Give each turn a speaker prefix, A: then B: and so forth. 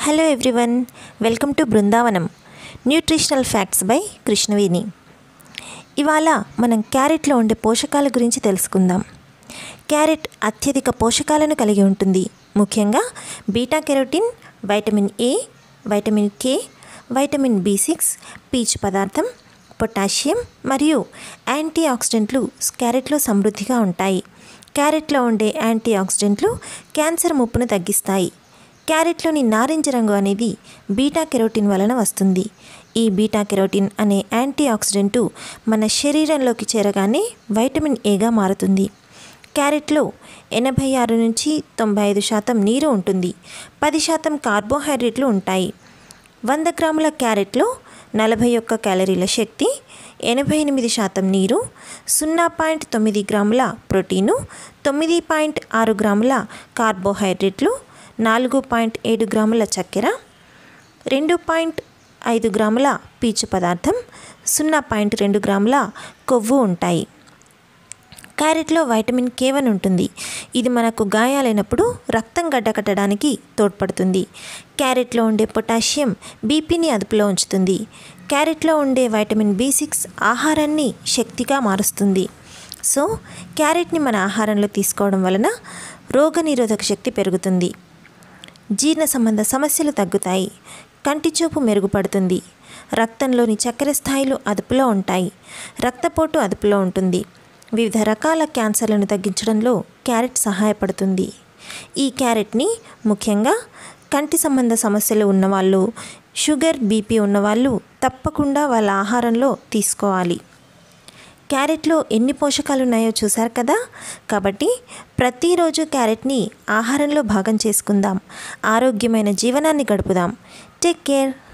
A: hello everyone welcome to Brindavanam nutritional facts by Krishnaveni ఇవాళ మనం క్యారెట్లో ఉండే పోషకాల గురించి తెలుసుకుందాం క్యారెట్ అత్యధిక పోషకాలను కలిగి ఉంటుంది ముఖ్యంగా beta carotene vitamin A vitamin K vitamin B six పీచు పదార్థం పొటాషియం మరియు యాంటీ ఆక్సిడెంట్లు క్యారెట్లో సమృద్ధిగా ఉంటాయి క్యారెట్లో ఉండే యాంటీ ఆక్సిడెంట్లు క్యాన్సర్ ముప్పును తగ్గిస్తాయి క్యారెట్లోని నారింజ రంగు అనేది బీటా కెరోటిన్ వలన వస్తుంది ఈ బీటా కెరోటిన్ అనే యాంటీ ఆక్సిడెంటు మన శరీరంలోకి చేరగానే వైటమిన్ ఏగా మారుతుంది క్యారెట్లో ఎనభై ఆరు నుంచి తొంభై ఐదు శాతం నీరు ఉంటుంది పది శాతం కార్బోహైడ్రేట్లు ఉంటాయి వంద గ్రాముల క్యారెట్లో నలభై ఒక్క క్యాలరీల శక్తి ఎనభై ఎనిమిది శాతం నీరు సున్నా పాయింట్ తొమ్మిది గ్రాముల ప్రోటీను తొమ్మిది పాయింట్ ఆరు గ్రాముల కార్బోహైడ్రేట్లు నాలుగు పాయింట్ ఏడు గ్రాముల చక్కెర రెండు పాయింట్ ఐదు గ్రాముల పీచు పదార్థం సున్నా పాయింట్ రెండు గ్రాముల కొవ్వు ఉంటాయి క్యారెట్లో వైటమిన్ కే వన్ ఉంటుంది ఇది మనకు గాయాలైనప్పుడు రక్తం గడ్డకట్టడానికి తోడ్పడుతుంది క్యారెట్లో ఉండే పొటాషియం బీపీని అదుపులో ఉంచుతుంది క్యారెట్లో ఉండే వైటమిన్ బి సిక్స్ ఆహారాన్ని శక్తిగా మారుస్తుంది సో క్యారెట్ని మన ఆహారంలో తీసుకోవడం వలన రోగనిరోధక శక్తి పెరుగుతుంది జీర్ణ సంబంధ సమస్యలు తగ్గుతాయి కంటి చూపు మెరుగుపడుతుంది రక్తంలోని చక్కెర స్థాయిలు అదుపులో ఉంటాయి రక్తపోటు అదుపులో ఉంటుంది వివిధ రకాల క్యాన్సర్లను తగ్గించడంలో క్యారెట్ సహాయపడుతుంది ఈ క్యారెట్ని ముఖ్యంగా కంటి సంబంధ సమస్యలు ఉన్నవాళ్ళు షుగర్ బీపీ ఉన్నవాళ్ళు తప్పకుండా వాళ్ళ ఆహారంలో తీసుకోవాలి క్యారెట్లో ఎన్ని పోషకాలు ఉన్నాయో చూశారు కదా కాబట్టి ప్రతిరోజు క్యారెట్ని ఆహారంలో భాగం చేసుకుందాం ఆరోగ్యమైన జీవనాన్ని గడుపుదాం టేక్ కేర్